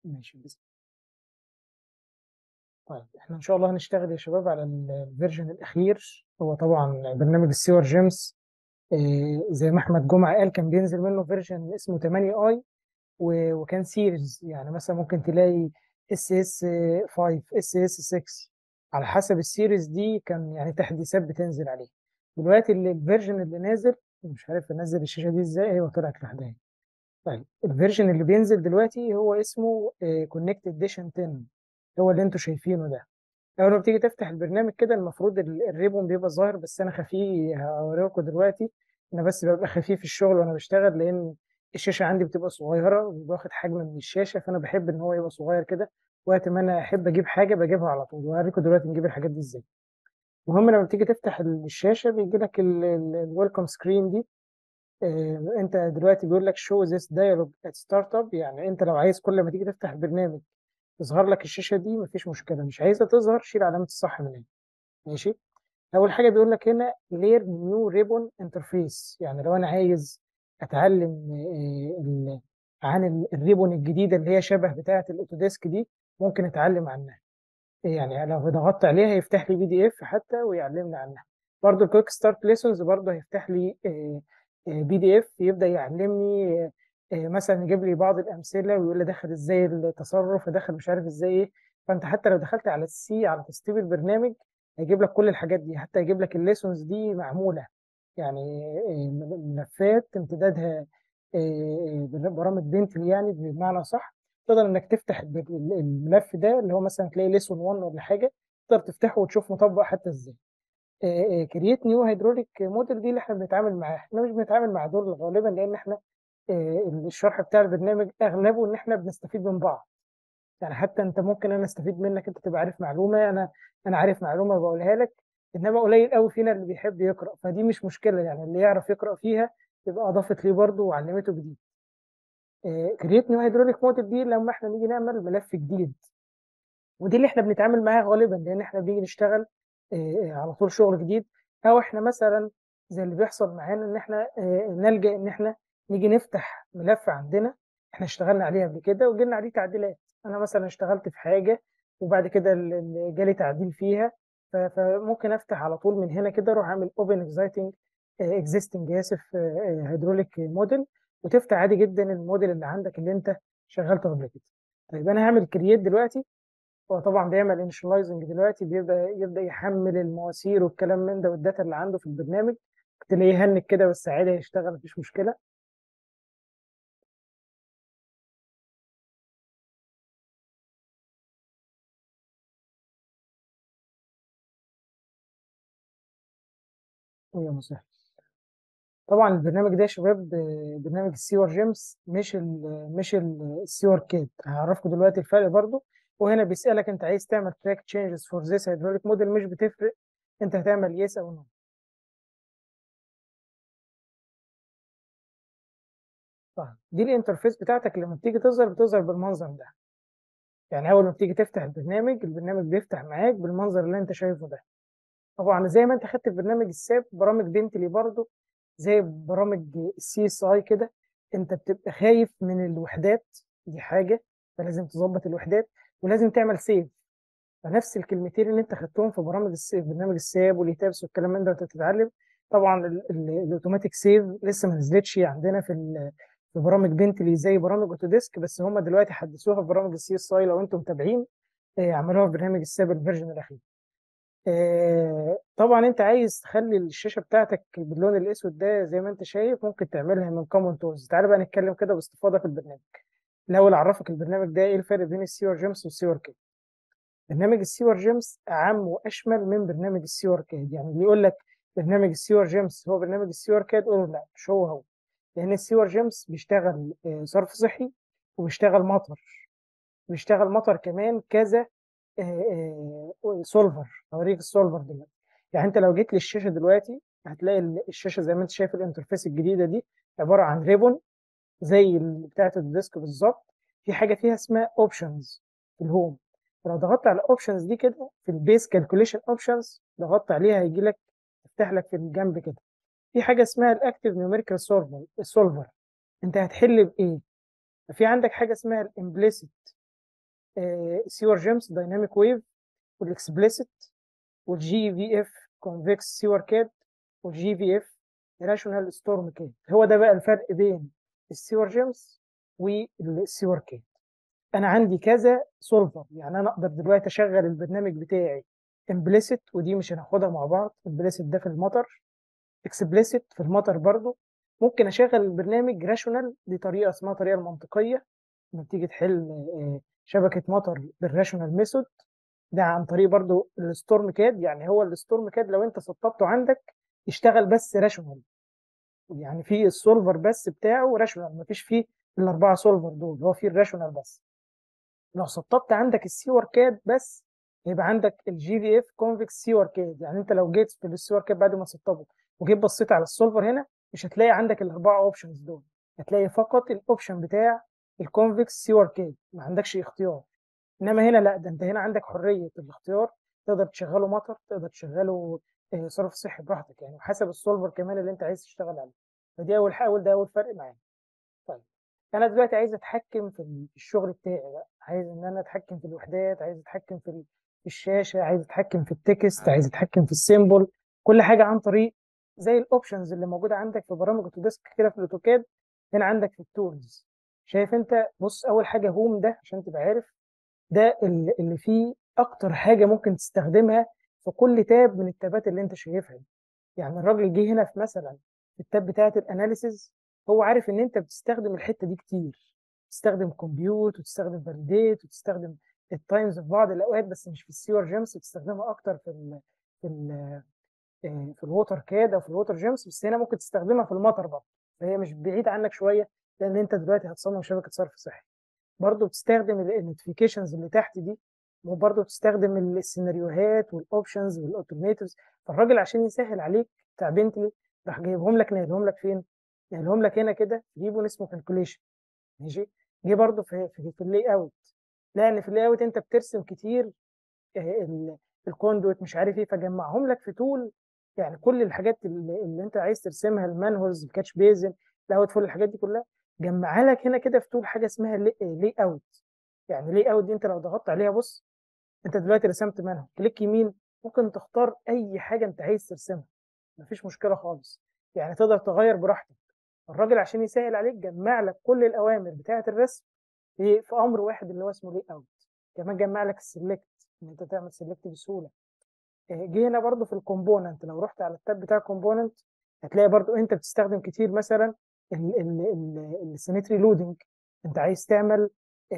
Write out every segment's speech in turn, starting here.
ماشي بس طيب احنا ان شاء الله هنشتغل يا شباب على الفيرجن الاخير هو طبعا برنامج السيور جيمس إيه زي ما احمد جمعه قال كان بينزل منه فيرجن اسمه 8 اي وكان سيريز يعني مثلا ممكن تلاقي اس اس 5 اس اس 6 على حسب السيريز دي كان يعني تحديثات بتنزل عليه دلوقتي الفيرجن اللي نازل مش عارف انزل الشاشه دي ازاي هي طلعت لوحدها طيب الفيرجن اللي بينزل دلوقتي هو اسمه كونكت اديشن 10 هو اللي انتوا شايفينه ده اول ما بتيجي تفتح البرنامج كده المفروض الريبون بيبقى ظاهر بس انا خفيه هوريكم دلوقتي انا بس ببقى خفيف في الشغل وانا بشتغل لان الشاشه عندي بتبقى صغيره وباخد حجم من الشاشه فانا بحب ان هو يبقى صغير كده وقت ما انا احب اجيب حاجه بجيبها على طول وهوريكم دلوقتي نجيب الحاجات دي ازاي المهم لما بتيجي تفتح الشاشه بيجي لك الويلكم سكرين دي آه انت دلوقتي بيقول لك شو ذس دايلوج ات ستارت اب يعني انت لو عايز كل ما تيجي تفتح البرنامج تظهر لك الشاشه دي مفيش مشكله مش عايزها تظهر شيل علامه الصح من هنا ماشي اول حاجه بيقول لك هنا لير نيو ريبون انترفيس يعني لو انا عايز اتعلم آه عن الريبون الجديده اللي هي شبه بتاعه الاوتوديسك دي ممكن اتعلم عنها يعني لو ضغطت عليها هيفتح لي بي دي اف حتى ويعلمني عنها برضو الكويك ستارت ليسونز برضو هيفتح لي بي دي اف يبدا يعلمني مثلا يجيب لي بعض الامثله ويقول لي دخل ازاي التصرف ادخل مش عارف ازاي ايه فانت حتى لو دخلت على السي على تسطيب البرنامج هيجيب لك كل الحاجات دي حتى يجيب لك الليسونز دي معموله يعني ملفات امتدادها برامج بنتلي يعني بمعنى صح تقدر انك تفتح الملف ده اللي هو مثلا تلاقي ليسون 1 ولا حاجه تقدر تفتحه وتشوف مطبق حتى ازاي كرييت نيو هيدروليك موديل دي اللي احنا بنتعامل معاها احنا مش بنتعامل مع دول غالبا لان احنا الشرح بتاع البرنامج اغلبه ان احنا بنستفيد من بعض يعني حتى انت ممكن انا استفيد منك انت تبقى عارف معلومه انا انا عارف معلومه بقولها لك انما قليل قوي فينا اللي بيحب يقرا فدي مش مشكله يعني اللي يعرف يقرا فيها يبقى اضافت ليه برضه وعلمته جديد كرييت نيو هيدروليك موديل دي لما احنا نيجي نعمل ملف جديد ودي اللي احنا بنتعامل معاها غالبا لان احنا بنيجي نشتغل على طول شغل جديد او احنا مثلا زي اللي بيحصل معانا ان احنا نلجا ان احنا نيجي نفتح ملف عندنا احنا اشتغلنا عليه قبل كده وجينا عليه تعديلات انا مثلا اشتغلت في حاجه وبعد كده جالي تعديل فيها فممكن افتح على طول من هنا كده اروح اعمل اوبن اكزايتنج اكزيستنج اسف هيدروليك موديل وتفتح عادي جدا الموديل اللي عندك اللي انت شغلته قبل كده طيب انا هعمل كرييت دلوقتي هو طبعا بيعمل انشلايزنج دلوقتي بيبدا يبدا يحمل المواسير والكلام من ده والداتا اللي عنده في البرنامج تلاقيه هنك كده بس عادي هيشتغل مفيش مشكله يا مسهل طبعا البرنامج ده يا شباب برنامج السيور جيمس مش ال مش السيور كيت هعرفكم دلوقتي الفرق برضو وهنا بيسالك انت عايز تعمل تراك تشينجز فور ذيس هيدروليك موديل مش بتفرق انت هتعمل يس او نو طيب دي الانترفيس بتاعتك لما بتيجي تظهر بتظهر بالمنظر ده يعني اول ما بتيجي تفتح البرنامج البرنامج بيفتح معاك بالمنظر اللي انت شايفه ده طبعا زي ما انت خدت برنامج الساب برامج بنتلي برضو زي برامج السي اس اي كده انت بتبقى خايف من الوحدات دي حاجه فلازم تظبط الوحدات ولازم تعمل سيف فنفس الكلمتين اللي انت خدتهم في برامج السيف برنامج الساب واليتابس والكلام من ده وانت بتتعلم طبعا الاوتوماتيك سيف لسه ما نزلتش عندنا في في برامج بنتلي زي برامج اوتوديسك بس هم دلوقتي حدثوها في برامج السي اس اي لو انتم متابعين عملوها في برنامج الساب الفيرجن الاخير طبعا انت عايز تخلي الشاشه بتاعتك باللون الاسود ده زي ما انت شايف ممكن تعملها من كومن تولز تعالى بقى نتكلم كده باستفاضه في البرنامج الاول اعرفك البرنامج ده ايه الفرق بين السيور جيمس والسيور كيد برنامج السيور جيمس اعم واشمل من برنامج السيور كيد يعني اللي يقول لك برنامج السيور جيمس هو برنامج السيور كيد قول لا مش هو هو لان السيور جيمس بيشتغل صرف صحي وبيشتغل مطر بيشتغل مطر كمان كذا سولفر هوريك السولفر دلوقتي يعني انت لو جيت للشاشه دلوقتي هتلاقي الشاشه زي ما انت شايف الانترفيس الجديده دي عباره عن ريبون زي بتاعه الديسك بالظبط في حاجه فيها اسمها اوبشنز في الهوم فلو ضغطت على الاوبشنز دي كده في البيس كالكوليشن اوبشنز ضغطت عليها هيجي لك يفتح لك في الجنب كده في حاجه اسمها الاكتيف نيوميريكال سولفر السولفر انت هتحل بايه في عندك حاجه اسمها الامبليسيت سيور جيمس دايناميك ويف والاكسبليسيت والجي في اف كونفكس سيور كاد والجي في اف راشونال ستورم كاد هو ده بقى الفرق بين السيور جيمس والسيور كاد انا عندي كذا سولفر يعني انا اقدر دلوقتي اشغل البرنامج بتاعي امبليسيت ودي مش هناخدها مع بعض امبليسيت ده في المطر اكسبليسيت في المطر برضو ممكن اشغل البرنامج راشونال دي طريقه اسمها طريقه المنطقيه لما بتيجي تحل شبكه مطر بالراشونال ميثود ده عن طريق برضو الستورم كاد يعني هو الستورم كاد لو انت سطبته عندك يشتغل بس راشونال يعني في السولفر بس بتاعه راشونال مفيش فيه الاربعه سولفر دول هو فيه الراشونال بس لو سطبت عندك السيور كاد بس يبقى عندك الجي في اف كونفكس سيور كاد يعني انت لو جيت في السيور كاد بعد ما تسطبه وجيت بصيت على السولفر هنا مش هتلاقي عندك الاربعه اوبشنز دول هتلاقي فقط الاوبشن بتاع الكونفكس سيور كاد ما عندكش اختيار انما هنا لا ده انت هنا عندك حريه الاختيار تقدر تشغله مطر تقدر تشغله صرف صحي براحتك يعني وحسب السولفر كمان اللي انت عايز تشتغل عليه فدي اول حاجه ده اول فرق معانا طيب انا دلوقتي عايز اتحكم في الشغل بتاعي بقى عايز ان انا اتحكم في الوحدات عايز اتحكم في الشاشه عايز اتحكم في التكست عايز اتحكم في السيمبل كل حاجه عن طريق زي الاوبشنز اللي موجوده عندك في برامج اوتوديسك كده في الاوتوكاد هنا عندك في التولز شايف انت بص اول حاجه هوم ده عشان تبقى عارف ده اللي فيه اكتر حاجه ممكن تستخدمها في كل تاب من التابات اللي انت شايفها دي يعني الراجل جه هنا في مثلا في التاب بتاعه الاناليسز هو عارف ان انت بتستخدم الحته دي كتير تستخدم كومبيوت وتستخدم فاليديت وتستخدم التايمز في بعض الاوقات بس مش في السيور جيمس بتستخدمها اكتر في ال في ال في الووتر كاد او في الووتر جيمس بس هنا ممكن تستخدمها في المطر برضه فهي مش بعيد عنك شويه لان انت دلوقتي هتصمم شبكه صرف صحي برضه بتستخدم النوتيفيكيشنز اللي تحت دي وبرضه بتستخدم السيناريوهات والاوبشنز والاوتوميتيفز فالراجل عشان يسهل عليك بتاع بنتلي راح جايبهم لك نايلهم لك فين؟ نايلهم لك هنا كده في ريبون اسمه كالكوليشن ماشي جه برضه في في, في اللاي اوت لان في اللاي اوت انت بترسم كتير الكوندويت مش عارف ايه فجمعهم لك في تول يعني كل الحاجات اللي, اللي انت عايز ترسمها المانهولز الكاتش بيزن الاوت فول الحاجات دي كلها جمعها لك هنا كده في تول حاجه اسمها لي اوت يعني لي اوت دي انت لو ضغطت عليها بص انت دلوقتي رسمت منها كليك يمين ممكن تختار اي حاجه انت عايز ترسمها مفيش مشكله خالص يعني تقدر تغير براحتك الراجل عشان يسهل عليك جمع لك كل الاوامر بتاعه الرسم في في امر واحد اللي هو اسمه لي اوت كمان جمع لك السلكت ان انت تعمل سلكت بسهوله جه هنا برضو في الكومبوننت لو رحت على التاب بتاع الكومبوننت هتلاقي برضو انت بتستخدم كتير مثلا السيمتري لودنج انت عايز تعمل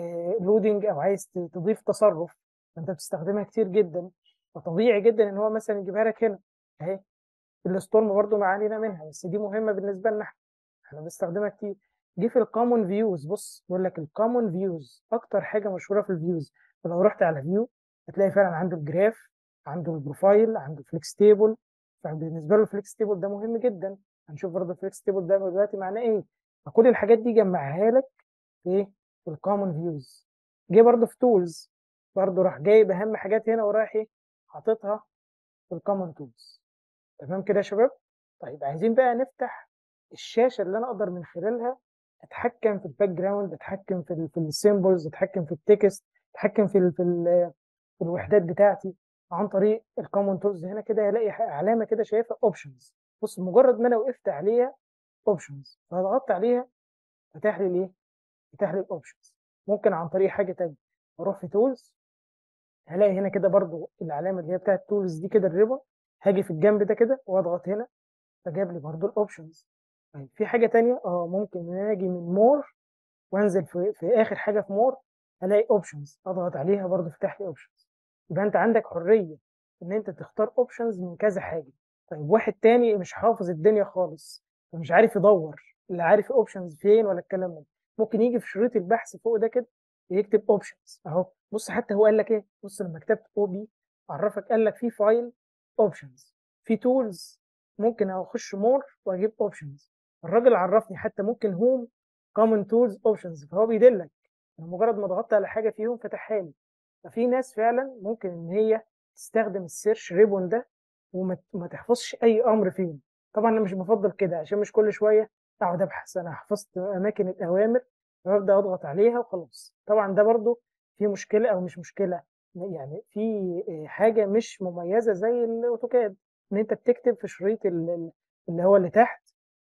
لودنج او عايز تضيف تصرف فانت بتستخدمها كتير جدا فطبيعي جدا ان هو مثلا يجيبها لك هنا اهي الستورم برضو معانينا منها بس دي مهمه بالنسبه لنا احنا احنا بنستخدمها كتير جه في الكومون فيوز بص بيقول لك الكومون فيوز اكتر حاجه مشهوره في الفيوز ولو رحت على فيو هتلاقي فعلا عنده الجراف عنده البروفايل عنده فليكس تيبل فبالنسبه له الفليكس تيبل ده مهم جدا هنشوف برضه الفليكس تيبل ده دلوقتي معناه ايه فكل الحاجات دي جمعها لك في ايه في الكومون فيوز جه برضه في تولز برضه راح جايب اهم حاجات هنا ورايح ايه حاططها في الكومون تولز تمام كده يا شباب طيب عايزين بقى نفتح الشاشه اللي انا اقدر من خلالها اتحكم في الباك جراوند اتحكم في ال في السيمبلز اتحكم في التكست اتحكم في ال في, ال في الوحدات بتاعتي عن طريق الكومون تولز هنا كده هلاقي علامه كده شايفها اوبشنز بص مجرد ما انا وقفت عليها اوبشنز فضغطت عليها فتح لي الايه فتح لي الاوبشنز ممكن عن طريق حاجه تانية اروح في تولز هلاقي هنا كده برضو العلامه اللي هي بتاعت تولز دي كده الريبون هاجي في الجنب ده كده واضغط هنا فجاب لي برضو الاوبشنز طيب في حاجه تانية اه ممكن ان انا اجي من مور وانزل في, في اخر حاجه في مور الاقي اوبشنز اضغط عليها برضو فتح لي اوبشنز يبقى انت عندك حريه ان انت تختار اوبشنز من كذا حاجه طيب واحد تاني مش حافظ الدنيا خالص ومش عارف يدور لا عارف اوبشنز فين ولا الكلام ده ممكن يجي في شريط البحث فوق ده كده يكتب اوبشنز اهو بص حتى هو قال لك ايه بص لما كتبت او بي عرفك قال لك في فايل اوبشنز في تولز ممكن اخش مور واجيب اوبشنز الراجل عرفني حتى ممكن هوم كومن تولز اوبشنز فهو بيدلك مجرد ما ضغطت على حاجه فيهم فتحها لي ففي ناس فعلا ممكن ان هي تستخدم السيرش ريبون ده وما تحفظش اي امر فيه طبعا انا مش بفضل كده عشان مش كل شويه اقعد ابحث انا حفظت اماكن الاوامر فببدا اضغط عليها وخلاص طبعا ده برضو في مشكله او مش مشكله يعني في حاجه مش مميزه زي الاوتوكاد ان انت بتكتب في شريط اللي هو اللي تحت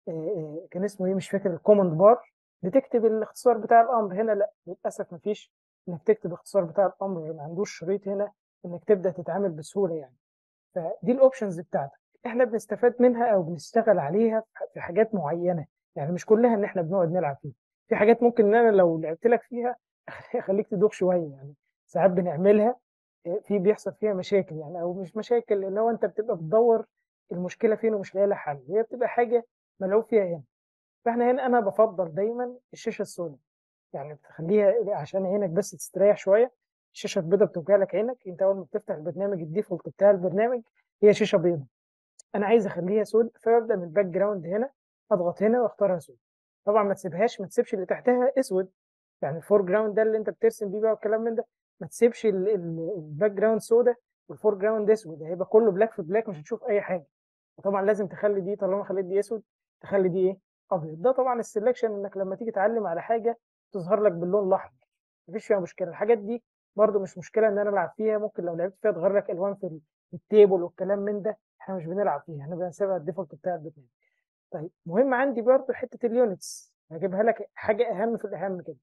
كان اسمه ايه مش فاكر الكوماند بار بتكتب الاختصار بتاع الامر هنا لا للاسف مفيش انك تكتب الاختصار بتاع الامر ما عندوش شريط هنا انك تبدا تتعامل بسهوله يعني فدي الاوبشنز بتاعتك احنا بنستفاد منها او بنشتغل عليها في حاجات معينه يعني مش كلها ان احنا بنقعد نلعب فيها في حاجات ممكن ان انا لو لعبت لك فيها اخليك تدوخ شويه يعني ساعات بنعملها في بيحصل فيها مشاكل يعني او مش مشاكل اللي هو انت بتبقى بتدور المشكله فين ومش لاقي لها حل هي بتبقى حاجه ملعوب فيها هنا فاحنا هنا انا بفضل دايما الشاشه السوداء يعني تخليها عشان عينك بس تستريح شويه الشاشه البيضاء بتوجع لك عينك انت اول ما بتفتح البرنامج الديفولت بتاع البرنامج هي شاشه بيضاء انا عايز اخليها سود فببدا من الباك جراوند هنا اضغط هنا واختارها سود طبعا ما تسيبهاش ما تسيبش اللي تحتها اسود يعني الفور جراوند ده اللي انت بترسم بيه بقى والكلام من ده ما تسيبش الباك جراوند سودا والفور جراوند اسود هيبقى كله بلاك في بلاك مش هتشوف اي حاجه وطبعا لازم تخلي دي طالما خليت دي اسود تخلي دي ايه ابيض ده طبعا السلكشن انك لما تيجي تعلم على حاجه تظهر لك باللون الاحمر مفيش فيها مشكله الحاجات دي برده مش مشكله ان انا العب فيها ممكن لو لعبت فيها تغير لك الوان في التيبل والكلام من ده احنا مش بنلعب فيها احنا بنسيبها الديفولت بتاع البرنامج طيب مهم عندي برده حته اليونتس هجيبها لك حاجه اهم في الاهم كده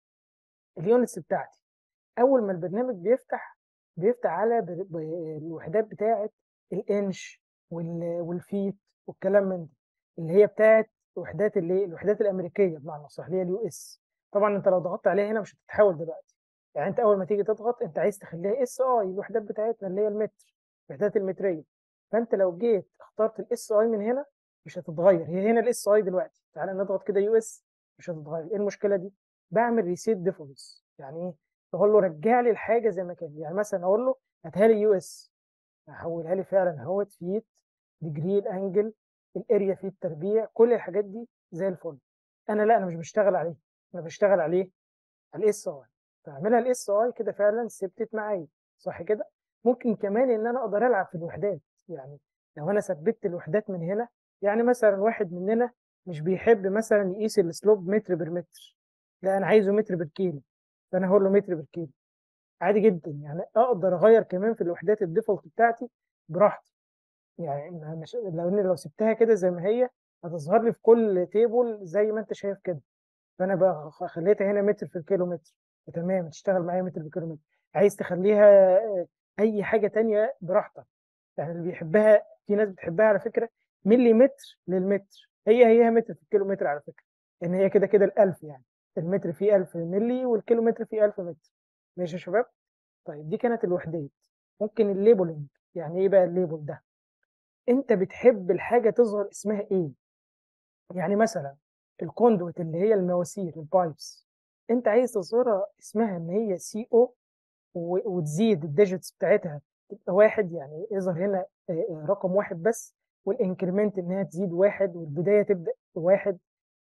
اليونتس بتاعتي اول ما البرنامج بيفتح بيفتح على الوحدات بتاعه الانش والفيت والكلام من ده اللي هي بتاعه وحدات اللي الوحدات الامريكيه بمعنى صح اللي هي اليو اس طبعا انت لو ضغطت عليها هنا مش هتتحول دلوقتي يعني انت اول ما تيجي تضغط انت عايز تخليها اس اي الوحدات بتاعتنا اللي هي المتر الوحدات المتريه فانت لو جيت اخترت الاس اي من هنا مش هتتغير هي هنا الاس اي دلوقتي تعالى نضغط كده يو اس مش هتتغير ايه المشكله دي بعمل ريسيت ديفولتس يعني ايه اقول له رجع لي الحاجه زي ما كان يعني مثلا اقول له هاتها لي يو اس هحولها لي فعلا اهوت فيت ديجري الانجل الاريا فيه التربيع كل الحاجات دي زي الفل انا لا انا مش بشتغل عليه انا بشتغل عليه على الاس اي فاعملها الاس اي كده فعلا ثبتت معايا صح كده ممكن كمان ان انا اقدر العب في الوحدات يعني لو انا ثبتت الوحدات من هنا يعني مثلا واحد مننا مش بيحب مثلا يقيس السلوب متر بالمتر لا انا عايزه متر بالكيلو فانا هقول له متر بالكيلو عادي جدا يعني اقدر اغير كمان في الوحدات الديفولت بتاعتي براحتي يعني مش لو اني لو سبتها كده زي ما هي هتظهر لي في كل تيبل زي ما انت شايف كده فانا بقى خليتها هنا متر في الكيلومتر تمام تشتغل معايا متر بالكيلومتر عايز تخليها اي حاجه تانية براحتك يعني اللي بيحبها في ناس بتحبها على فكره ملي متر للمتر هي هي متر في الكيلومتر على فكره ان هي كده كده الالف يعني المتر فيه 1000 ملي والكيلومتر فيه 1000 متر ماشي يا شباب طيب دي كانت الوحدات ممكن الليبلنج يعني ايه بقى الليبل ده انت بتحب الحاجه تظهر اسمها ايه يعني مثلا الكوندويت اللي هي المواسير البايبس انت عايز تظهرها اسمها ان هي سي او وتزيد الديجيتس بتاعتها تبقى واحد يعني يظهر هنا رقم واحد بس والانكريمنت انها تزيد واحد والبدايه تبدا واحد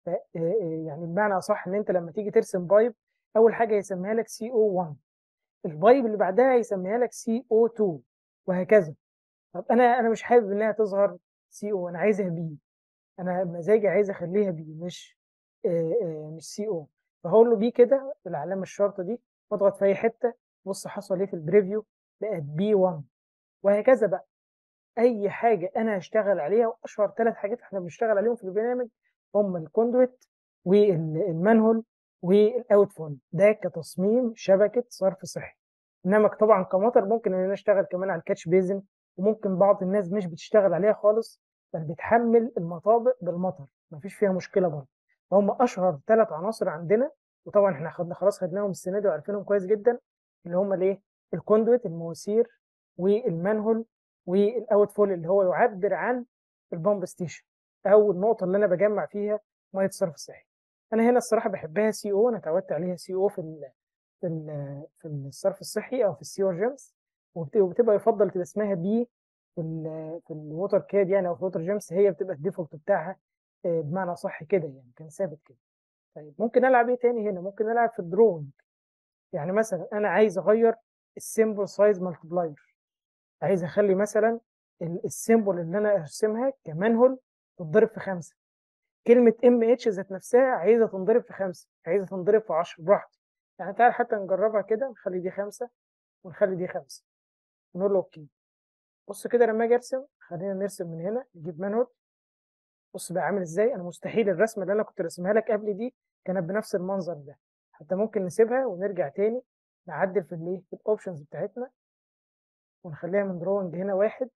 يعني بمعنى اصح ان انت لما تيجي ترسم بايب اول حاجه يسميها لك سي او 1 البايب اللي بعدها يسميها لك سي او 2 وهكذا طب انا انا مش حابب انها تظهر سي او انا عايزها بي انا مزاجي عايز اخليها بي مش آآ آآ مش سي او فهقول له بي كده العلامه الشرطه دي واضغط في اي حته بص حصل ايه في البريفيو بقت بي 1 وهكذا بقى اي حاجه انا هشتغل عليها واشهر ثلاث حاجات احنا بنشتغل عليهم في البرنامج هم الكوندويت والمانهول والاوتفول ده كتصميم شبكه صرف صحي انما طبعا كمطر ممكن ان انا اشتغل كمان على الكاتش بيزن وممكن بعض الناس مش بتشتغل عليها خالص بل بتحمل المطابق بالمطر مفيش فيها مشكله برضه فهم اشهر ثلاث عناصر عندنا وطبعا احنا خدنا خلاص خدناهم السنه دي وعارفينهم كويس جدا اللي هم الايه الكوندويت المواسير والمانهول والاوتفول اللي هو يعبر عن البامب ستيشن او النقطه اللي انا بجمع فيها ميه الصرف الصحي انا هنا الصراحه بحبها سي او انا اتعودت عليها سي او في ال في ال في الصرف الصحي او في السيور جيمس وبتبقى يفضل تبقى اسمها بي في ال في الووتر كاد يعني او في الووتر جيمس هي بتبقى الديفولت بتاعها بمعنى صح كده يعني كان ثابت كده طيب ممكن العب ايه تاني هنا ممكن العب في الدرونج يعني مثلا انا عايز اغير السيمبل سايز مالتبلاير عايز اخلي مثلا السيمبل اللي انا ارسمها كمانهول تتضرب في خمسه كلمه ام اتش ذات نفسها عايزه تنضرب في خمسه عايزه تنضرب في 10 براحتي يعني تعال حتى نجربها كده نخلي دي خمسة ونخلي دي خمسة ونقول له اوكي بص كده لما اجي ارسم خلينا نرسم من هنا نجيب مانوال بص بقى عامل ازاي انا مستحيل الرسمه اللي انا كنت راسمها لك قبل دي كانت بنفس المنظر ده حتى ممكن نسيبها ونرجع تاني نعدل في الايه في الاوبشنز بتاعتنا ونخليها من دروينج هنا واحد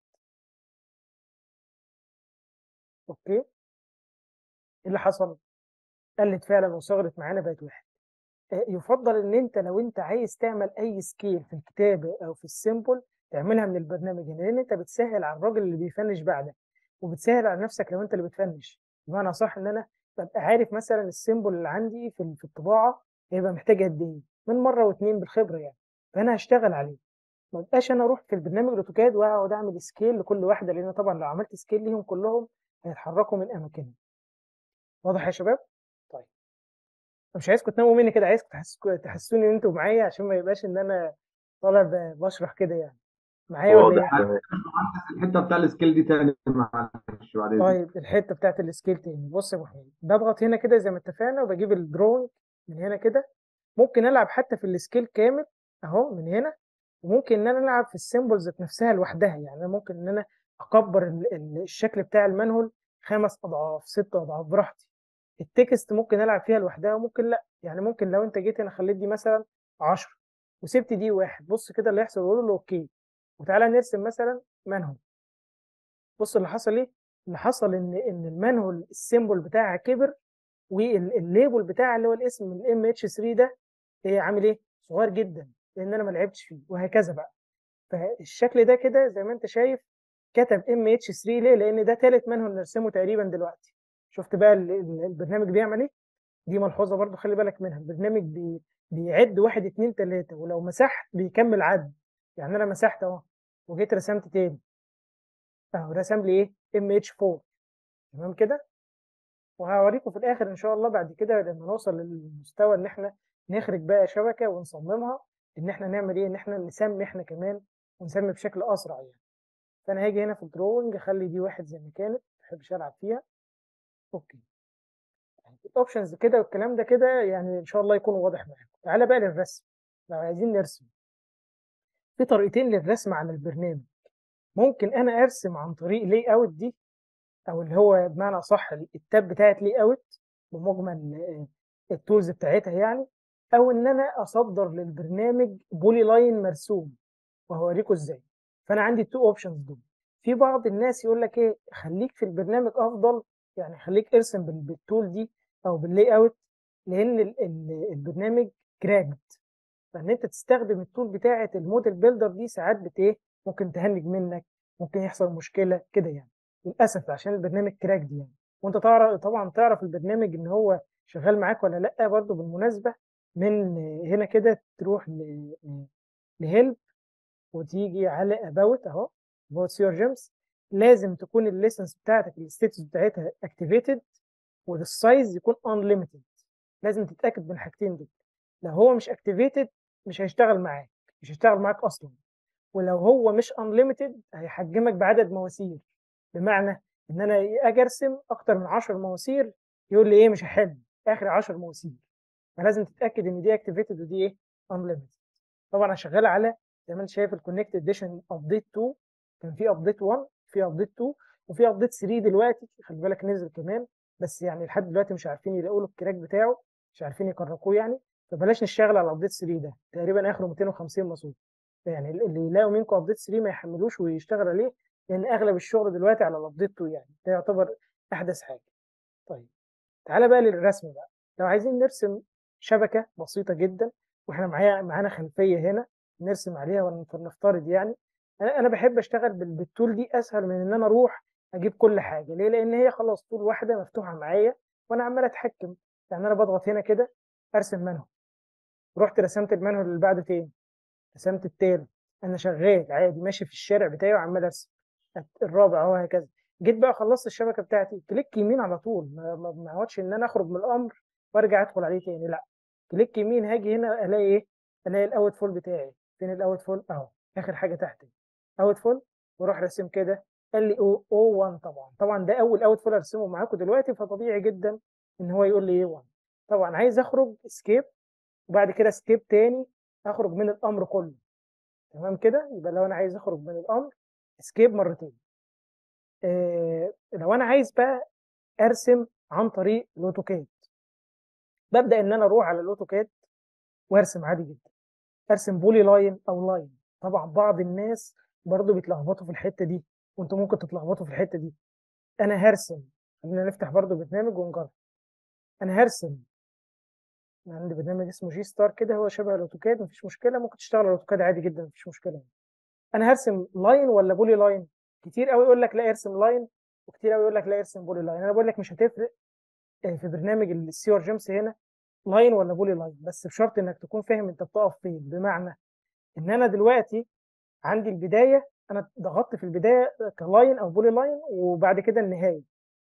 اوكي ايه اللي حصل قلت فعلا وصغرت معانا بقت واحد آه، يفضل ان انت لو انت عايز تعمل اي سكيل في الكتابه او في السيمبل تعملها من البرنامج هنا لان انت بتسهل على الراجل اللي بيفنش بعدك وبتسهل على نفسك لو انت اللي بتفنش بمعنى صح ان انا ببقى عارف مثلا السيمبل اللي عندي في في الطباعه هيبقى محتاج قد ايه من مره واتنين بالخبره يعني فانا هشتغل عليه ما بقاش انا اروح في البرنامج الاوتوكاد واقعد اعمل سكيل لكل واحده لان طبعا لو عملت سكيل ليهم كلهم هيتحركوا من اماكنهم واضح يا شباب طيب مش عايزكم تناموا مني كده عايزكم تحسوني ان انتوا معايا عشان ما يبقاش ان انا طالع بشرح كده يعني معايا ولا ايه؟ الحته بتاع السكيل دي تاني معلش بعد طيب الحته بتاعت السكيل تاني بص يا ابو حميد بضغط هنا كده زي ما اتفقنا وبجيب الدرونج من هنا كده ممكن العب حتى في السكيل كامل اهو من هنا وممكن ان انا العب في السيمبلز نفسها لوحدها يعني انا ممكن ان انا اكبر الشكل بتاع المنهول خمس اضعاف ست اضعاف براحتي التكست ممكن العب فيها لوحدها وممكن لا يعني ممكن لو انت جيت هنا خليت دي مثلا 10 وسبت دي واحد بص كده اللي يحصل وقول له اوكي وتعالى نرسم مثلا منهول بص اللي حصل ايه اللي حصل ان ان المنهول السيمبل بتاعها كبر والليبل بتاع اللي هو الاسم الام اتش 3 ده ايه عامل ايه صغير جدا لان انا ما لعبتش فيه وهكذا بقى فالشكل ده كده زي ما انت شايف كتب ام اتش 3 ليه لان ده ثالث منهول نرسمه تقريبا دلوقتي شفت بقى البرنامج بيعمل ايه دي ملحوظه برضو خلي بالك منها البرنامج بي بيعد واحد اتنين تلاته ولو مسحت بيكمل عد يعني انا مسحت اهو وجيت رسمت تاني اهو رسم لي ايه ام اتش 4 تمام كده وهوريكم في الاخر ان شاء الله بعد كده لما نوصل للمستوى ان احنا نخرج بقى شبكه ونصممها ان احنا نعمل ايه ان احنا نسمي احنا كمان ونسمي بشكل اسرع يعني فانا هاجي هنا في الدروينج اخلي دي واحد زي ما كانت ما بحبش العب فيها اوكي الاوبشنز كده والكلام ده كده يعني ان شاء الله يكون واضح معاكم تعالى بقى للرسم لو عايزين نرسم في طريقتين للرسم على البرنامج ممكن انا ارسم عن طريق لي اوت دي او اللي هو بمعنى صح التاب بتاعت لي اوت بمجمل التولز بتاعتها يعني او ان انا اصدر للبرنامج بولي لاين مرسوم وهوريكم ازاي فانا عندي التو اوبشنز دول في بعض الناس يقول لك ايه خليك في البرنامج افضل يعني خليك ارسم بالتول دي او باللاي اوت لان البرنامج كراكد فان انت تستخدم التول بتاعه الموديل بيلدر دي ساعات بت ايه ممكن تهنج منك ممكن يحصل مشكله كده يعني للاسف عشان البرنامج كراكد يعني وانت تعرف طبعا تعرف البرنامج ان هو شغال معاك ولا لا برضه بالمناسبه من هنا كده تروح لهيلب وتيجي على اباوت اهو اباوت سيور جيمس لازم تكون الليسنس بتاعتك الستيتس بتاعتها اكتيفيتد والسايز يكون انليمتد لازم تتاكد من الحاجتين دول لو هو مش اكتيفيتد مش هيشتغل معاك مش هيشتغل معاك اصلا ولو هو مش انليمتد هيحجمك بعدد مواسير بمعنى ان انا اجي ارسم اكتر من 10 مواسير يقول لي ايه مش هحل اخر 10 مواسير فلازم تتاكد ان دي اكتيفيتد ودي ايه انليمتد طبعا انا شغال على زي ما انت شايف الكونكت اديشن ابديت 2 كان في ابديت 1 في ابديت 2 وفي ابديت 3 دلوقتي خلي بالك نزل كمان بس يعني لحد دلوقتي مش عارفين يلاقوا له الكراك بتاعه مش عارفين يكركوه يعني فبلاش نشتغل على الابديت 3 ده تقريبا اخره 250 مصروف يعني اللي يلاقوا منكم ابديت 3 ما يحملوش ويشتغل عليه لان اغلب الشغل دلوقتي على الابديت 2 يعني ده يعتبر احدث حاجه طيب تعالى بقى للرسم بقى لو عايزين نرسم شبكه بسيطه جدا واحنا معايا معانا خلفيه هنا نرسم عليها ونفترض يعني انا انا بحب اشتغل بالتول دي اسهل من ان انا اروح اجيب كل حاجه ليه لان هي خلاص طول واحده مفتوحه معايا وانا عمال اتحكم يعني انا بضغط هنا كده ارسم منهج رحت رسمت المنهج اللي بعده تاني رسمت التالت انا شغال عادي ماشي في الشارع بتاعي وعمال ارسم الرابع اهو هكذا جيت بقى خلصت الشبكه بتاعتي كليك يمين على طول ما اقعدش ان انا اخرج من الامر وارجع ادخل عليه تاني لا كليك يمين هاجي هنا الاقي ايه الاقي الاوت فول بتاعي فين الاوت فول اهو اخر حاجه تحت اوت فول واروح راسم كده قال لي او او 1 طبعا طبعا ده اول اوت فول ارسمه معاكم دلوقتي فطبيعي جدا ان هو يقول لي ايه 1 طبعا عايز اخرج اسكيب وبعد كده سكيب تاني اخرج من الامر كله تمام كده يبقى لو انا عايز اخرج من الامر سكيب مرتين إيه لو انا عايز بقى ارسم عن طريق الاوتوكاد ببدا ان انا اروح على الاوتوكاد وارسم عادي جدا ارسم بولي لاين او لاين طبعا بعض الناس برضو بيتلخبطوا في الحته دي وانتم ممكن تتلخبطوا في الحته دي انا هرسم خلينا نفتح برضو برنامج ونجرب انا هرسم عندي برنامج اسمه جي ستار كده هو شبه الاوتوكاد مفيش مشكله ممكن تشتغل على الاوتوكاد عادي جدا مفيش مشكله انا هرسم لاين ولا بولي لاين كتير قوي يقول لك لا ارسم لاين وكتير قوي يقول لك لا ارسم بولي لاين انا بقول لك مش هتفرق في برنامج السي ار جيمس هنا لاين ولا بولي لاين بس بشرط انك تكون فاهم انت بتقف فين بمعنى ان انا دلوقتي عندي البدايه انا ضغطت في البدايه كلاين او بولي لاين وبعد كده النهايه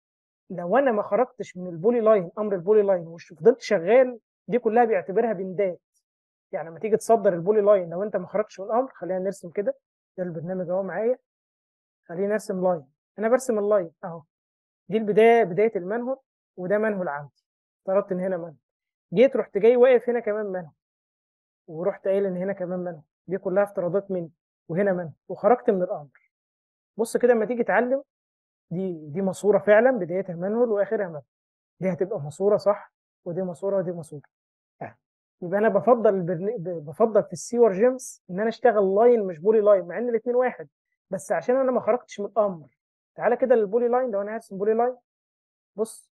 لو انا ما خرجتش من البولي لاين امر البولي لاين وفضلت شغال دي كلها بيعتبرها بندات يعني لما تيجي تصدر البولي لاين لو انت ما خرجتش من الامر خلينا نرسم كده ده البرنامج اهو معايا خلينا نرسم لاين انا برسم اللاين اهو دي البدايه بدايه المنهل وده منهل عندي افترضت ان هنا منهل جيت رحت جاي واقف هنا كمان منهل ورحت قايل ان هنا كمان منهل دي كلها افتراضات مني وهنا منهل وخرجت من الامر بص كده لما تيجي تعلم دي دي ماسوره فعلا بدايتها منهل واخرها منهل دي هتبقى ماسوره صح ودي ماسوره ودي ماسوره يبقى انا بفضل البرن... بفضل في السيور جيمس ان انا اشتغل لاين مش بولي لاين مع ان الاثنين واحد بس عشان انا ما خرجتش من الامر تعالى كده للبولي لاين لو انا هرسم بولي لاين بص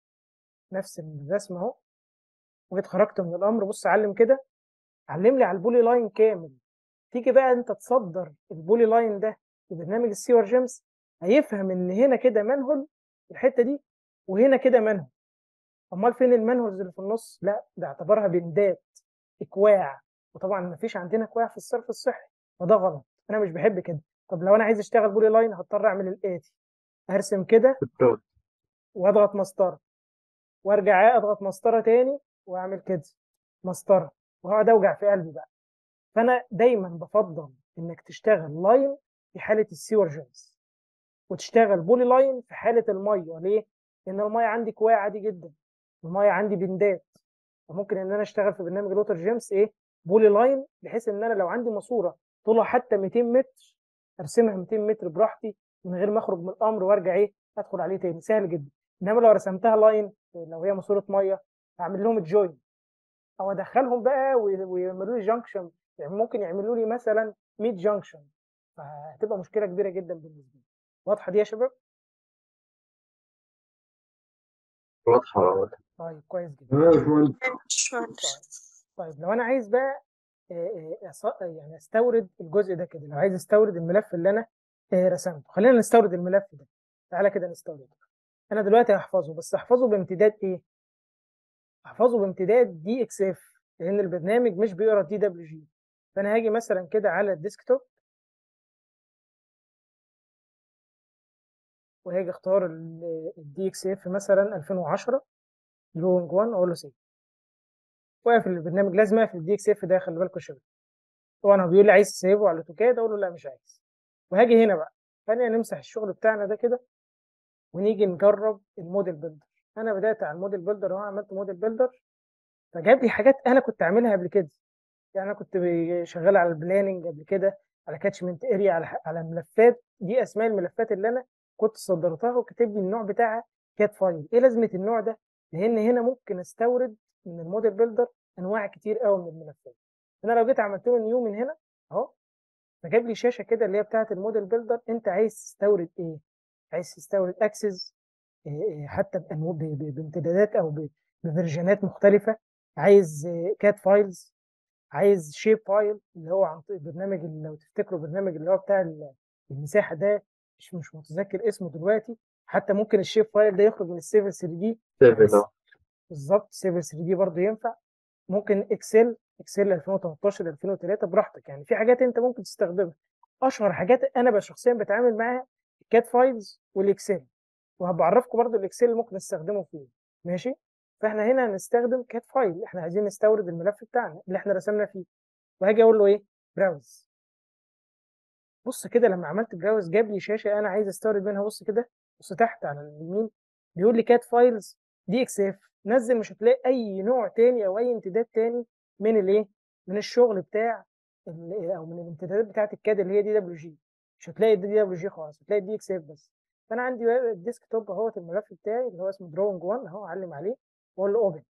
نفس الرسم اهو وجيت خرجت من الامر بص علم كده علم لي على البولي لاين كامل تيجي بقى انت تصدر البولي لاين ده في برنامج السيور جيمس هيفهم ان هنا كده منهل الحته دي وهنا كده منهل امال فين المنهلز اللي في النص لا ده اعتبرها بندات اكواع وطبعا ما فيش عندنا اكواع في الصرف الصحي فده غلط انا مش بحب كده طب لو انا عايز اشتغل بولي لاين هضطر اعمل الاتي ارسم كده واضغط مسطره وارجع اضغط مسطره تاني واعمل كده مسطره وهقعد اوجع في قلبي بقى فانا دايما بفضل انك تشتغل لاين في حاله السيور جيمس وتشتغل بولي لاين في حاله الميه ليه؟ لان الميه عندي كواع عادي جدا الميه عندي بندات فممكن ان انا اشتغل في برنامج الوتر جيمس ايه بولي لاين بحيث ان انا لو عندي ماسوره طولها حتى 200 متر ارسمها 200 متر براحتي من غير ما اخرج من الامر وارجع ايه ادخل عليه تاني سهل جدا انما لو رسمتها لاين لو هي ماسوره ميه هعمل لهم جوين او ادخلهم بقى ويعملوا لي جانكشن يعني ممكن يعملوا لي مثلا 100 جانكشن فهتبقى مشكله كبيره جدا بالنسبه لي واضحه دي يا شباب واضحه واضحه طيب كويس جدا تمام يا باشمهندس طيب طيب لو انا عايز بقى يعني استورد الجزء ده كده لو عايز استورد الملف اللي انا رسمته خلينا نستورد الملف ده تعالى كده نستورده انا دلوقتي هحفظه بس احفظه بامتداد ايه احفظه بامتداد دي اكس اف لان البرنامج مش بيقرا دي دبليو جي فانا هاجي مثلا كده على الديسكتوب وهاجي اختار الدي اكس اف مثلا 2010 لونج 1 اقول له سيف واقفل البرنامج لازم اقفل الدي اكس اف ده خلي بالكم يا شباب طبعا هو بيقول لي عايز تسيبه على الاوتوكاد اقول له لا مش عايز وهاجي هنا بقى خلينا نمسح الشغل بتاعنا ده كده ونيجي نجرب الموديل بيلدر انا بدات على الموديل بيلدر اهو عملت موديل بيلدر فجاب لي حاجات انا كنت عاملها قبل كده يعني انا كنت شغال على البلاننج قبل كده على كاتشمنت اريا على على ملفات دي اسماء الملفات اللي انا كنت صدرتها وكاتب لي النوع بتاعها كات فايل ايه لازمه النوع ده لان هنا ممكن استورد من الموديل بيلدر انواع كتير قوي من الملفات انا لو جيت عملت له نيو من هنا اهو فجاب لي شاشه كده اللي هي بتاعه الموديل بيلدر انت عايز تستورد ايه عايز تستورد اكسس حتى بامتدادات او بفيرجنات مختلفه عايز كات فايلز عايز شيب فايل اللي هو عن طريق برنامج لو تفتكروا برنامج اللي هو بتاع المساحه ده مش مش متذكر اسمه دلوقتي حتى ممكن الشيب فايل ده يخرج من السيفل 3 دي بالظبط سيفل 3 دي برضه ينفع ممكن اكسل اكسل 2013 2003 براحتك يعني في حاجات انت ممكن تستخدمها اشهر حاجات انا بقى شخصيا بتعامل معاها الكات فايلز والاكسل وهبعرفكم برضو الاكسل اللي ممكن نستخدمه فيه ماشي فاحنا هنا هنستخدم كات فايل احنا عايزين نستورد الملف بتاعنا اللي احنا رسمنا فيه وهاجي اقول له ايه براوز بص كده لما عملت براوز جاب لي شاشه انا عايز استورد منها بص كده بص تحت على اليمين بيقول لي كات فايلز دي اكس اف نزل مش هتلاقي اي نوع تاني او اي امتداد تاني من الايه من الشغل بتاع ال- او من الامتدادات بتاعه الكاد اللي هي دي دبليو جي مش هتلاقي الدي دبليو جي خالص هتلاقي الدي اكس اف بس فانا عندي الديسك توب اهوت الملف بتاعي اللي هو اسمه دروينج 1 اهو اعلم عليه واقول له اوبن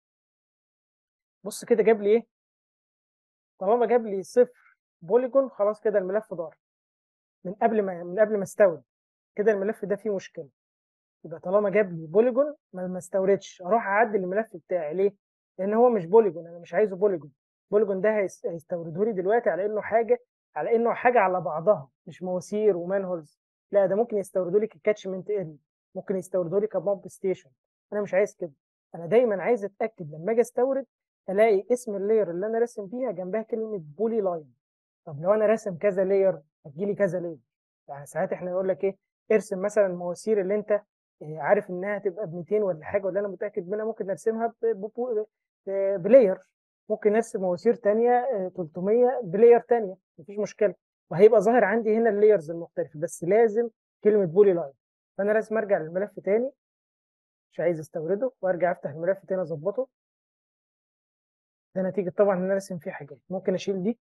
بص كده جاب لي ايه طالما جاب لي صفر بوليجون خلاص كده الملف ضار من قبل ما من قبل ما استورد كده الملف ده فيه مشكله يبقى طالما جاب لي بوليجون ما ما استوردش اروح اعدل الملف بتاعي ليه لان هو مش بوليجون انا مش عايزه بوليجون بوليجون ده هيس- هيستورده لي دلوقتي على انه حاجه على انه حاجه على بعضها مش مواسير ومانهولز لا ده ممكن يستوردوا لي ككاتشمنت اريا ممكن يستوردوا لي كبامب ستيشن انا مش عايز كده انا دايما عايز اتاكد لما اجي استورد الاقي اسم اللاير اللي انا راسم فيها جنبها كلمه بولي لاين طب لو انا راسم كذا لاير هتجيلي كذا لاير يعني ساعات احنا نقول لك ايه ارسم مثلا المواسير اللي انت إيه، عارف انها هتبقى ب 200 ولا حاجه ولا انا متاكد منها ممكن نرسمها ب- ب- ب- بلاير ممكن نرسم مواسير تانية آه، 300 بلاير تانية مفيش مشكله وهيبقى ظاهر عندي هنا اللايرز المختلفه بس لازم كلمه بولي لاين فانا لازم ارجع للملف تاني مش عايز استورده وارجع افتح الملف تاني اظبطه ده نتيجه طبعا ان انا راسم فيه حاجات ممكن اشيل دي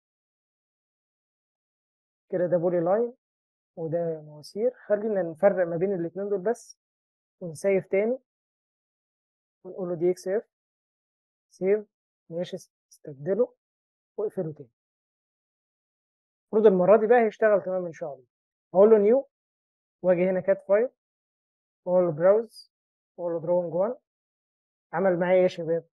كده ده بولي لاين وده مواسير خلينا نفرق ما بين الاتنين دول بس ونسيف تاني ونقول له دي اكس اف سيف ماشي استبدله واقفله تاني المفروض المره دي بقى هيشتغل تمام ان شاء الله اقول له نيو واجي هنا كات فايل واقول له براوز واقول له دروينج 1 عمل معايا ايه يا شباب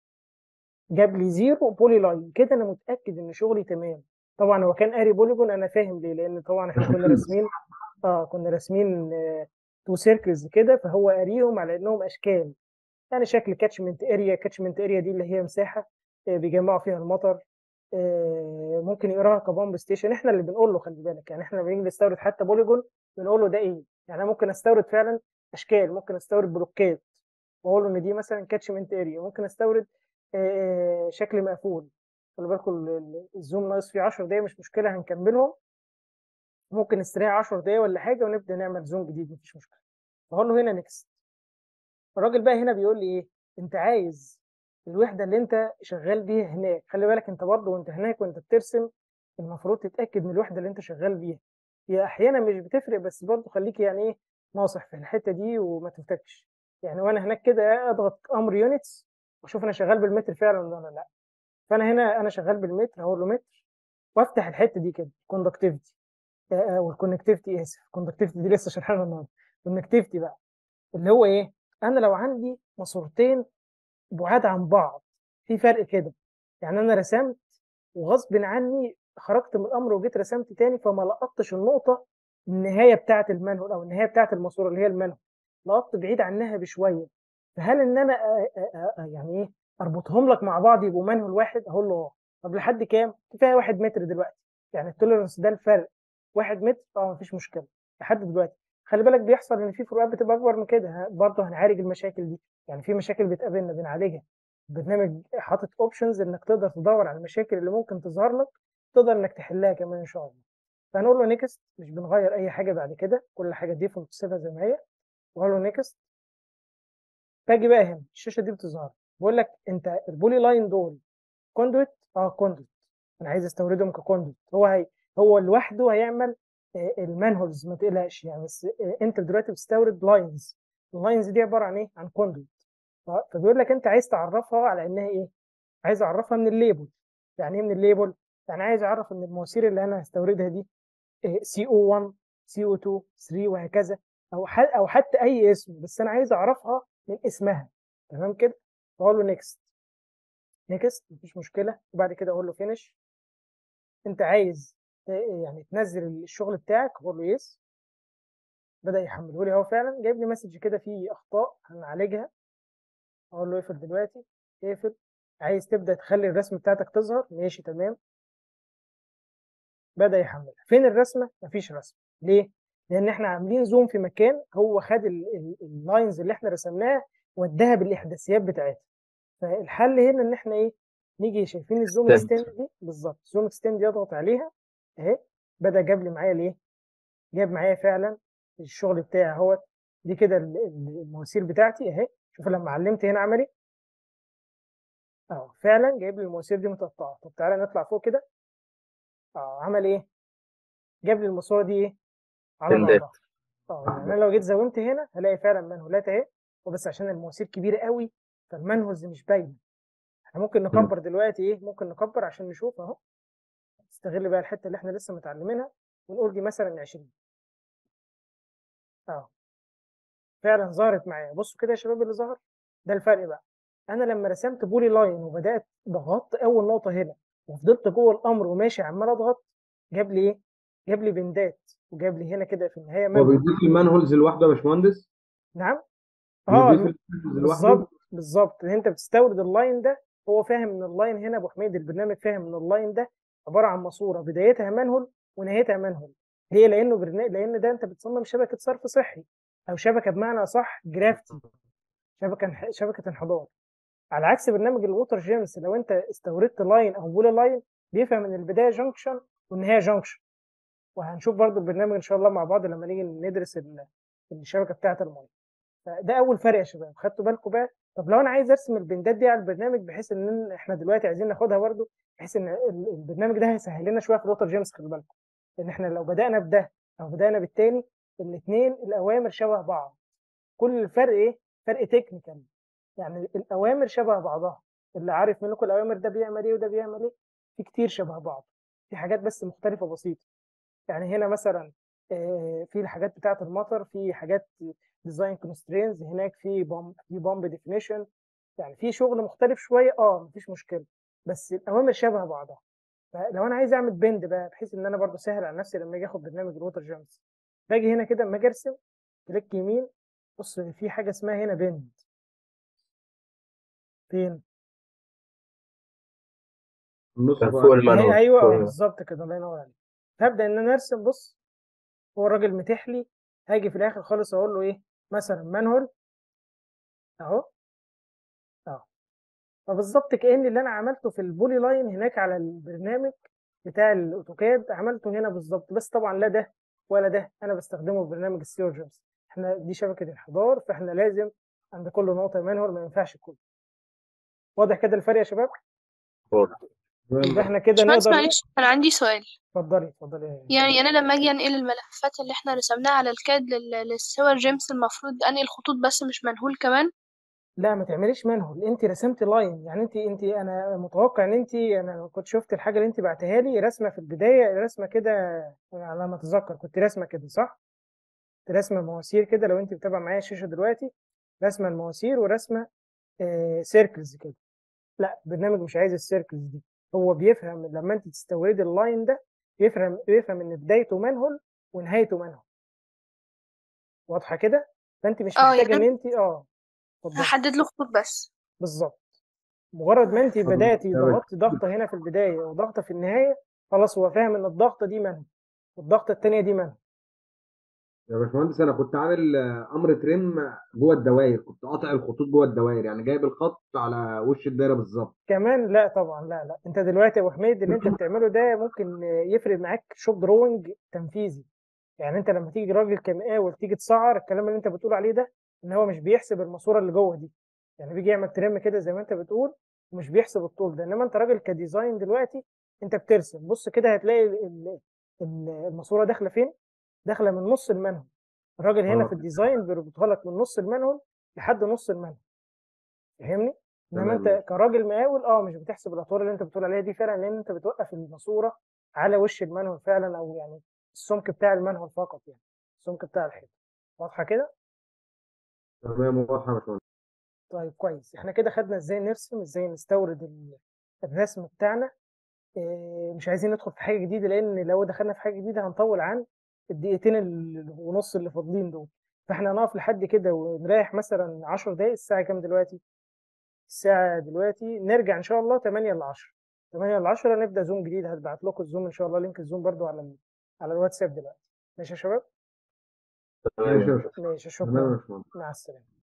جاب لي زيرو بولي لاين كده انا متاكد ان شغلي تمام طبعا هو كان قاري بوليجون انا فاهم ليه لان طبعا احنا كنا راسمين اه كنا راسمين تو سيركلز كده فهو قاريهم على انهم اشكال يعني شكل كاتشمنت اريا كاتشمنت اريا دي اللي هي مساحه آه، بيجمعوا فيها المطر آه، ممكن يقراها كبامب ستيشن احنا اللي بنقول له خلي بالك يعني احنا لما بنيجي نستورد حتى بوليجون بنقول له ده ايه يعني انا ممكن استورد فعلا اشكال ممكن استورد بلوكات واقول له ان دي مثلا كاتشمنت اريا ممكن استورد آه، شكل مقفول خلي بالكم ال- ال- الزوم ناقص فيه 10 دقايق مش مشكله هنكملهم ممكن نستريح 10 دقايق ولا حاجه ونبدا نعمل زوم جديد مفيش مشكله بقول له هنا نكست الراجل بقى هنا بيقول لي ايه انت عايز الوحده اللي انت شغال بيها هناك خلي بالك انت برضه وانت هناك وانت بترسم المفروض تتاكد من الوحده اللي انت شغال بيها هي احيانا مش بتفرق بس برضه خليك يعني ايه ناصح في الحته دي وما تفتكش يعني وانا هناك كده اضغط امر يونتس واشوف انا شغال بالمتر فعلا ولا لا فانا هنا انا شغال بالمتر هقول له متر وافتح الحته دي كده كوندكتيفيتي والكونكتيفيتي اسف كوندكتيفيتي دي لسه شرحها النهارده كونكتيفيتي بقى اللي هو ايه انا لو عندي ماسورتين بعاد عن بعض في فرق كده يعني انا رسمت وغصب عني خرجت من الامر وجيت رسمت تاني فما لقطتش النقطه النهايه بتاعه المنهول او النهايه بتاعه الماسوره اللي هي المنهول لقطت بعيد عنها بشويه فهل ان انا آه، آه، آه، يعني ايه اربطهم لك مع بعض يبقوا منهول واحد اقول له اه طب لحد كام كفايه واحد متر دلوقتي يعني التوليرنس ده الفرق واحد متر اه مفيش مشكله لحد دلوقتي خلي بالك بيحصل ان في فروقات بتبقى اكبر من كده ها، برضه هنعالج المشاكل دي يعني في مشاكل بتقابلنا بنعالجها البرنامج حاطط اوبشنز انك تقدر تدور على المشاكل اللي ممكن تظهر لك تقدر انك تحلها كمان ان شاء الله فهنقول له نيكست مش بنغير اي حاجه بعد كده كل حاجه ديفولت تسيبها زي ما هي واقول له نيكست باجي بقى هنا الشاشه دي بتظهر بقول لك انت البولي لاين دول كوندويت اه كوندويت انا عايز استوردهم ككوندويت هو هي هو لوحده هيعمل آه، المانهولز ما تقلقش يعني بس آه، انت دلوقتي بتستورد لاينز اللاينز دي عباره عن ايه عن كوندويت فبيقول لك انت عايز تعرفها على انها ايه عايز اعرفها من الليبل يعني ايه من الليبل يعني عايز اعرف ان المواسير اللي انا هستوردها دي سي او 1 سي او 2 3 وهكذا او ح- او حتى اي اسم بس انا عايز اعرفها من اسمها تمام كده بقول له نيكست نيكست مفيش مشكله وبعد كده اقول له فينش انت عايز ت- يعني تنزل الشغل بتاعك اقول له يس بدا يحمله لي اهو فعلا جايب لي مسج كده فيه اخطاء هنعالجها اقول له اقفل دلوقتي اقفل عايز تبدا تخلي الرسمه بتاعتك تظهر ماشي تمام بدا يحملها فين الرسمه مفيش رسمه ليه لان احنا عاملين زوم في مكان هو خد اللاينز اللي احنا رسمناها وداها بالاحداثيات بتاعتها فالحل هنا ان احنا ايه نيجي شايفين الزوم Extend. اكستند دي بالظبط زوم اكستند دي اضغط عليها اهي بدا جاب لي معايا ليه جاب معايا فعلا الشغل بتاعي اهوت دي كده ال- ال- المواسير بتاعتي اهي شوف لما علمت هنا عمل ايه اهو فعلا جايب لي المواسير دي متقطعه طب تعالى نطلع فوق كده اه عمل ايه جاب لي الماسوره دي ايه على بندات. بعضها اه يعني انا لو جيت زومت هنا هلاقي فعلا منهولات اهي وبس عشان المواسير كبيره قوي فالمنهولز مش باينه احنا ممكن نكبر دلوقتي ايه ممكن نكبر عشان نشوف اهو نستغل بقى الحته اللي احنا لسه متعلمينها ونقول دي مثلا 20 اهو فعلا ظهرت معايا بصوا كده يا شباب اللي ظهر ده الفرق بقى انا لما رسمت بولي لاين وبدات ضغطت اول نقطه هنا وفضلت جوه الامر وماشي عمال اضغط جاب لي ايه جاب لي بندات وجاب لي هنا كده في النهايه هو منهول بيضيف المانهولز لوحده يا باشمهندس نعم اه بيضيف المانهولز لوحده بالظبط بالظبط ان انت بتستورد اللاين ده هو فاهم ان اللاين هنا ابو حميد البرنامج فاهم ان اللاين ده عباره عن ماسوره بدايتها منهول ونهايتها منهول ليه لانه برنا... لان ده انت بتصمم شبكه صرف صحي او شبكه بمعنى صح جرافتي شبكه شبكه انحدار على عكس برنامج الووتر جيمس لو انت استوردت لاين او بولي لاين بيفهم ان البدايه جنكشن والنهايه جنكشن وهنشوف برضو البرنامج ان شاء الله مع بعض لما نيجي ندرس ال- الشبكه بتاعه الميه فده اول فرق يا شباب خدتوا بالكم بقى طب لو انا عايز ارسم البندات دي على البرنامج بحيث ان احنا دلوقتي عايزين ناخدها برضو بحيث ان ال- البرنامج ده هيسهل لنا شويه في الووتر جيمس خلي بالكم ان احنا لو بدانا بده او بدانا بالتاني الاثنين الاوامر شبه بعض كل الفرق ايه فرق تكنيكال يعني الاوامر شبه بعضها اللي عارف منكم الاوامر ده بيعمل ايه وده بيعمل ايه في كتير شبه بعض في حاجات بس مختلفه بسيطه يعني هنا مثلا آه، في الحاجات بتاعه المطر في حاجات ديزاين كونسترينز هناك في بامب في بامب ديفينيشن يعني في شغل مختلف شويه اه مفيش مشكله بس الاوامر شبه بعضها فلو انا عايز اعمل بند بقى بحيث ان انا برضو سهل على نفسي لما اجي اخد برنامج الووتر جيمس باجي هنا كده اما اجي ارسم كليك يمين بص في حاجه اسمها هنا بند فين النص كان فوق فوق عليه. المنهول أي- ايوه فوق آه، المنهول. بالظبط كده الله ينور عليك هبدا ان انا ارسم بص هو الراجل متيح لي هاجي في الاخر خالص اقول له ايه مثلا مانهول اهو اهو فبالظبط كأن اللي انا عملته في البولي لاين هناك على البرنامج بتاع الاوتوكاد عملته هنا بالظبط بس طبعا لا ده ولا ده انا بستخدمه في برنامج السيور جيمس احنا دي شبكه انحدار فاحنا لازم عند كل نقطه مانهول ما ينفعش الكل واضح كده الفرق يا شباب واضح. يبقى احنا كده باشمهندس نقدر معلش أنا عندي سؤال اتفضلي اتفضلي يا يعني أنا لما أجي أنقل الملفات اللي احنا رسمناها على الكاد لل- للسيور جيمس المفروض أنقل خطوط بس مش منهول كمان لا ما تعمليش مانهول انت رسمت لاين يعني انت انت انا متوقع ان انت انا كنت شفت الحاجه اللي انت بعتها لي رسمه في البدايه رسمه كده على ما اتذكر كنت رسمه كده صح كنت رسمه مواسير كده لو انت متابعه معايا الشاشه دلوقتي رسمه المواسير ورسمه آه سيركلز كده لا البرنامج مش عايز السيركلز دي هو بيفهم لما انت تستوردي اللاين ده بيفهم بيفهم ان بدايته منهول ونهايته منهول واضحه كده فانت مش اه محتاجه ان يعني انت اه اتفضلي. هحدد له خطوط بس بالظبط مجرد ما انت طب بداتي تمام. ضغطتي ضغطه هنا في البدايه وضغطه في النهايه خلاص هو فاهم ان الضغطه دي منهج والضغطه الثانيه دي منهج يا باشمهندس انا كنت عامل آه، امر تريم جوه الدوائر كنت قاطع الخطوط جوه الدوائر يعني جايب الخط على وش الدايره بالظبط كمان لا طبعا لا لا انت دلوقتي يا ابو حميد اللي انت بتعمله ده ممكن يفرق معاك شوب دروينج تنفيذي يعني انت لما تيجي راجل كمقاول تيجي تسعر الكلام اللي انت بتقول عليه ده ان هو مش بيحسب الماسوره اللي جوه دي يعني بيجي يعمل ترم كده زي ما انت بتقول ومش بيحسب الطول ده انما انت راجل كديزاين دلوقتي انت بترسم بص كده هتلاقي ال- ال- الماسوره داخله فين داخله من نص المنهول الراجل هنا اه. في الديزاين بيربطها لك من نص المنهول لحد نص المنهول فاهمني انما تمام انت ماشي. كراجل مقاول اه مش بتحسب الاطوال اللي انت بتقول عليها دي فعلا لان انت بتوقف الماسوره على وش المنهول فعلا او يعني السمك بتاع المنهول فقط يعني السمك بتاع الحيط واضحه كده تمام واضحه يا باشمهندس طيب كويس احنا كده خدنا ازاي نرسم ازاي نستورد ال- الرسم بتاعنا إيه، مش عايزين ندخل في حاجه جديده لان لو دخلنا في حاجه جديده هنطول عن الدقيقتين ال- ونص اللي فاضلين دول فاحنا هنقف لحد كده ونريح مثلا 10 دقايق الساعه كام دلوقتي الساعه دلوقتي نرجع ان شاء الله 8 ل 10 8 ل 10 نبدا زوم جديد هتبعت لكم الزوم ان شاء الله لينك الزوم برضو على ال- على الواتساب دلوقتي ماشي يا شباب ماشي يا تمام باشمهندس. ماشي تمام يا شكرا باشمهندس مع السلامه